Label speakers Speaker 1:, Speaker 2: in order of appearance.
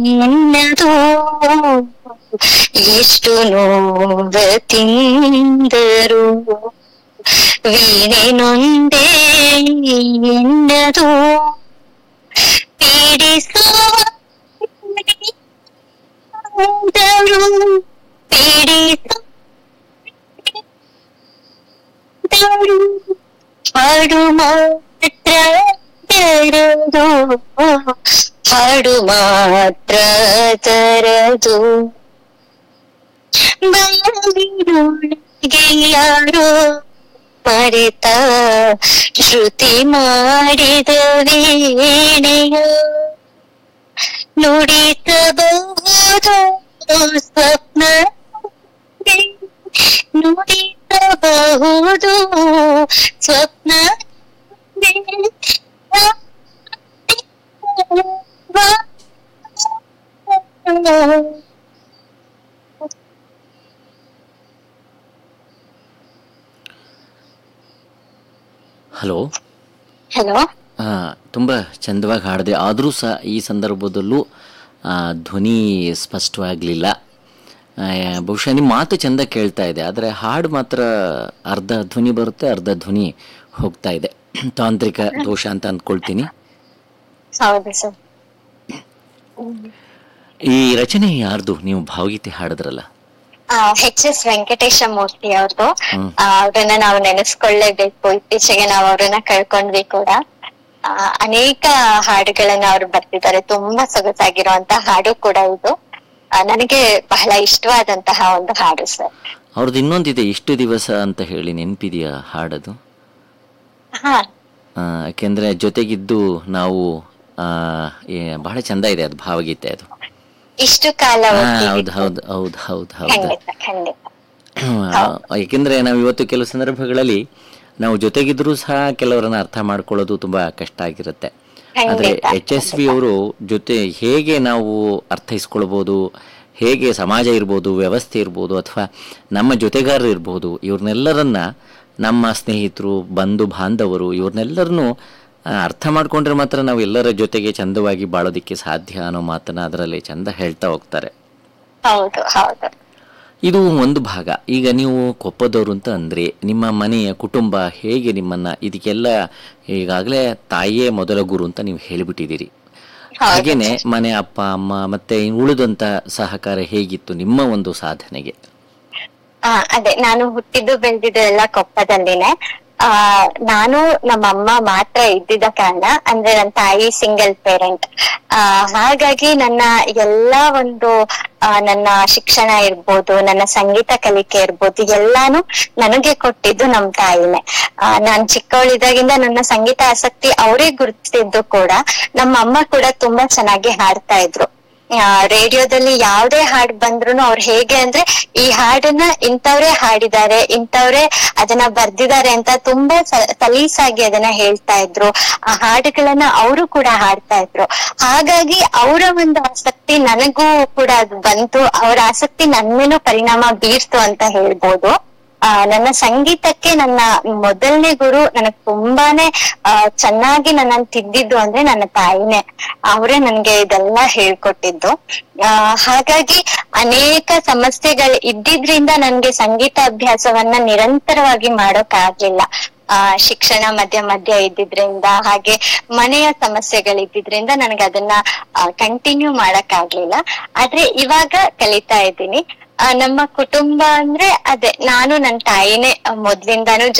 Speaker 1: ನಿನ್ನದು ಎಷ್ಟು ನೋವ ತಿಂದರು ವೀಣೆ ನೊಂದೇ ಎನ್ನದು ಪೀಡಿಸೋ ಪೀಡಿಸೋ ಹಾಡು ಮಾತ್ರ ತರದು ಹಾಡು ಮಾತ್ರ ತರದು ಬಯಲಿನೊಳಗೆ ಯಾರೋ ಮರೆತ ಶ್ರುತಿ ಮಾಡಿದ ವೀಣೆಯ ನುಡಿಸಬಹುದು ಸ್ವಪ್ನ ನುಡಿಸಬಹುದು ಸ್ವಪ್ನ
Speaker 2: ಹಲೋ
Speaker 1: ಹಲೋ
Speaker 2: ಆ, ತುಂಬ ಚಂದವಾಗಿ ಹಾಡಿದೆ ಆದರೂ ಸಹ ಈ ಸಂದರ್ಭದಲ್ಲೂ ಆ, ಧ್ವನಿ ಸ್ಪಷ್ಟವಾಗಲಿಲ್ಲ ಬಹುಶಃ ನಿಮ್ಮ ಮಾತು ಚಂದ ಕೇಳ್ತಾ ಇದೆ ಆದರೆ ಹಾಡು ಮಾತ್ರ ಅರ್ಧ ಧ್ವನಿ ಬರುತ್ತೆ ಅರ್ಧ ಧ್ವನಿ ಹೋಗ್ತಾ ಇದೆ ತಾಂತ್ರಿಕ ದೋಷ ಅಂತ ಅಂದ್ಕೊಳ್ತೀನಿ
Speaker 1: ಹೌದು ಸರ್
Speaker 2: ಈ ರಚನೆ ಯಾರ್ದು ನೀವು ಭಾವಗೀತೆ ಹಾಡಿದ್ರಲ್ಲ
Speaker 1: ಎಚ್ ಎಸ್ ವೆಂಕಟೇಶ ಮೂರ್ತಿ ಅವ್ರದ್ದು
Speaker 2: ಹ್ಮ್.
Speaker 1: ಅವ್ರನ್ನ ನಾವು ನೆನೆಸ್ಕೊಳ್ಳೇಬೇಕು ಇತ್ತೀಚೆಗೆ ನಾವು ಅವ್ರನ್ನ ಕಳ್ಕೊಂಡ್ವಿ ಕೂಡ ಆ, ಅನೇಕ ಹಾಡುಗಳನ್ನ ಅವ್ರು ಬರ್ತಿದ್ದಾರೆ ತುಂಬಾ ಸೊಗಸಾಗಿರುವಂತಹ ಹಾಡು ಕೂಡ ಇದು ಆ, ನನಗೆ ಬಹಳ ಇಷ್ಟವಾದಂತಹ ಒಂದು ಹಾಡು ಸರ್
Speaker 2: ಅವ್ರದ್ದು ಇನ್ನೊಂದಿದೆ ಇಷ್ಟು ದಿವಸ ಅಂತ ಹೇಳಿ ನೆನಪಿದೆಯಾ ಹಾಡದು
Speaker 1: ಹಾ
Speaker 2: ಆ, ಯಾಕೆಂದ್ರೆ ಜೊತೆಗಿದ್ದು ನಾವು ಆ, ಏ- ಬಹಳ ಚಂದ ಇದೆ ಅದು ಭಾವಗೀತೆ ಅದು
Speaker 1: ಇಷ್ಟು ಕಾಲ
Speaker 2: ಹಾ,
Speaker 1: ಒಟ್ಟಿಗೆ
Speaker 2: ಹೌದು ಹೌದು ಹೌದು ಹೌದು ಹೌದು
Speaker 1: ಖಂಡಿತ ಖಂಡಿತ
Speaker 2: ಆ, ಏಕೆಂದ್ರೆ ನಾವು ಇವತ್ತು ಕೆಲವು ಸಂದರ್ಭಗಳಲ್ಲಿ ನಾವು ಜೊತೆಗಿದ್ರೂ ಸಹ ಕೆಲವರನ್ನ ಅರ್ಥ ಮಾಡ್ಕೊಳ್ಳೋದು ತುಂಬಾ ಕಷ್ಟ ಆಗಿರುತ್ತೆ ಆದ್ರೆ
Speaker 1: ಖಂಡಿತ.
Speaker 2: ಎಚ್ ಎಸ್ ವಿ ಅವರು ಜೊತೆ ಹೇಗೆ ನಾವು ಅರ್ಥೈಸ್ಕೊಳ್ಬೋದು ಹೇಗೆ ಸಮಾಜ ಇರ್ಬೋದು ವ್ಯವಸ್ಥೆ ಇರ್ಬೋದು ಅಥವಾ ನಮ್ಮ ಜೊತೆಗಾರರು ಇರ್ಬೋದು ಇವ್ರನ್ನೆಲ್ಲರನ್ನ ನಮ್ಮ ಸ್ನೇಹಿತರು ಬಂಧು ಬಾಂಧವರು ಇವ್ರನ್ನೆಲ್ಲರನ್ನು ಆ, ಅರ್ಥ ಮಾಡ್ಕೊಂಡ್ರೆ ಮಾತ್ರ ನಾವು ಎಲ್ಲರ ಜೊತೆಗೆ ಚಂದವಾಗಿ ಬಾಳೋದಿಕ್ಕೆ ಸಾಧ್ಯ ಅನ್ನೋ ಮಾತನ್ನ ಅದರಲ್ಲಿ ಚಂದ ಹೇಳ್ತಾ ಹೋಗ್ತಾರೆ
Speaker 1: ಹೌದು ಹೌದು
Speaker 2: ಇದು ಒಂದು ಭಾಗ ಈಗ ನೀವು ಕೊಪ್ಪದವರು ಅಂತ ಅಂದ್ರೆ ನಿಮ್ಮ ಮನೆಯ ಕುಟುಂಬ ಹೇಗೆ ನಿಮ್ಮನ್ನ ಇದಕ್ಕೆಲ್ಲ ಈಗಾಗಲೇ ತಾಯಿಯೇ ಮೊದಲ ಗುರು ಅಂತ ನೀವು ಹೇಳಿಬಿಟ್ಟಿದ್ದೀರಿ ಹಾಗೇನೆ ಮನೆ ಅಪ್ಪ ಅಮ್ಮ ಮತ್ತೆ ಇನ್ನು ಉಳಿದಂತ ಸಹಕಾರ ಹೇಗಿತ್ತು ನಿಮ್ಮ ಒಂದು ಸಾಧನೆಗೆ
Speaker 1: ಆ ಅದೇ ನಾನು ಹುಟ್ಟಿದ್ದು ಬೆಳೆದಿದ್ದು ಎಲ್ಲ ಕೊಪ್ಪದಲ್ಲಿನೇ ಆ ನಾನು ನಮ್ಮ ಅಮ್ಮ ಮಾತ್ರ ಇದ್ದಿದ್ದ ಕಾರಣ ಅಂದ್ರೆ ನನ್ನ ತಾಯಿ ಸಿಂಗಲ್ ಪೇರೆಂಟ್ ಆ ಹಾಗಾಗಿ ನನ್ನ ಎಲ್ಲಾ ಒಂದು ಆ, ನನ್ನ ಶಿಕ್ಷಣ ಇರ್ಬೋದು ನನ್ನ ಸಂಗೀತ ಕಲಿಕೆ ಇರ್ಬೋದು ಎಲ್ಲಾನು ನನಗೆ ಕೊಟ್ಟಿದ್ದು ನಮ್ ತಾಯಿನೇ ಆ ನಾನ್ ಚಿಕ್ಕವಳಿದ್ದಾಗಿಂದ ನನ್ನ ಸಂಗೀತ ಆಸಕ್ತಿ ಅವರೇ ಗುರುತಿಸಿದ್ದು ಕೂಡ ನಮ್ಮ ಅಮ್ಮ ಕೂಡ ತುಂಬಾ ಚೆನ್ನಾಗಿ ಹಾಡ್ತಾ ಇದ್ರು ಆ, ರೇಡಿಯೋದಲ್ಲಿ ಯಾವ್ದೇ ಹಾಡ್ ಬಂದ್ರು ಅವ್ರು ಹೇಗೆ ಅಂದ್ರೆ ಈ ಹಾಡನ್ನ ಇಂಥವ್ರೇ ಹಾಡಿದ್ದಾರೆ ಇಂಥವ್ರೇ ಅದನ್ನ ಬರ್ದಿದ್ದಾರೆ ಅಂತ ತುಂಬಾ ಸ- ಸಲೀಸಾಗಿ ಅದನ್ನ ಹೇಳ್ತಾ ಇದ್ರು ಆ ಹಾಡುಗಳನ್ನ ಅವರು ಕೂಡ ಹಾಡ್ತಾ ಇದ್ರು ಹಾಗಾಗಿ ಅವರ ಒಂದು ಆಸಕ್ತಿ ನನಗೂ ಕೂಡ ಅದು ಬಂತು ಅವರ ಆಸಕ್ತಿ ನನ್ ಮೇಲೂ ಪರಿಣಾಮ ಬೀರ್ತು ಅಂತ ಹೇಳ್ಬೋದು ಆ ನನ್ನ ಸಂಗೀತಕ್ಕೆ ನನ್ನ ಮೊದಲನೇ ಗುರು ನನಗ್ ತುಂಬಾನೇ ಆ ಚೆನ್ನಾಗಿ ನನ್ನ ತಿದ್ದಿದ್ದು ಅಂದ್ರೆ ನನ್ನ ತಾಯಿನೇ ಅವರೇ ನನ್ಗೆ ಇದೆಲ್ಲ ಹೇಳ್ಕೊಟ್ಟಿದ್ದು ಆ ಹಾಗಾಗಿ ಅನೇಕ ಸಮಸ್ಯೆಗಳು ಇದ್ದಿದ್ರಿಂದ ನನ್ಗೆ ಸಂಗೀತ ಅಭ್ಯಾಸವನ್ನ ನಿರಂತರವಾಗಿ ಮಾಡೋಕ್ ಆಗ್ಲಿಲ್ಲ ಆ ಶಿಕ್ಷಣ ಮಧ್ಯ ಮಧ್ಯ ಇದ್ದಿದ್ರಿಂದ ಹಾಗೆ ಮನೆಯ ಸಮಸ್ಯೆಗಳಿದ್ದಿದ್ರಿಂದ ನನಗೆ ಅದನ್ನ ಕಂಟಿನ್ಯೂ ಮಾಡಕ್ ಆಗ್ಲಿಲ್ಲ ಆದ್ರೆ ಇವಾಗ ಕಲಿತಾ ಇದ್ದೀನಿ ಆ, ನಮ್ಮ ಕುಟುಂಬ ಅಂದ್ರೆ ಅದೇ ನಾನು ನನ್ನ ತಾಯಿನೇ ಮೊದ್ಲಿಂದಾನು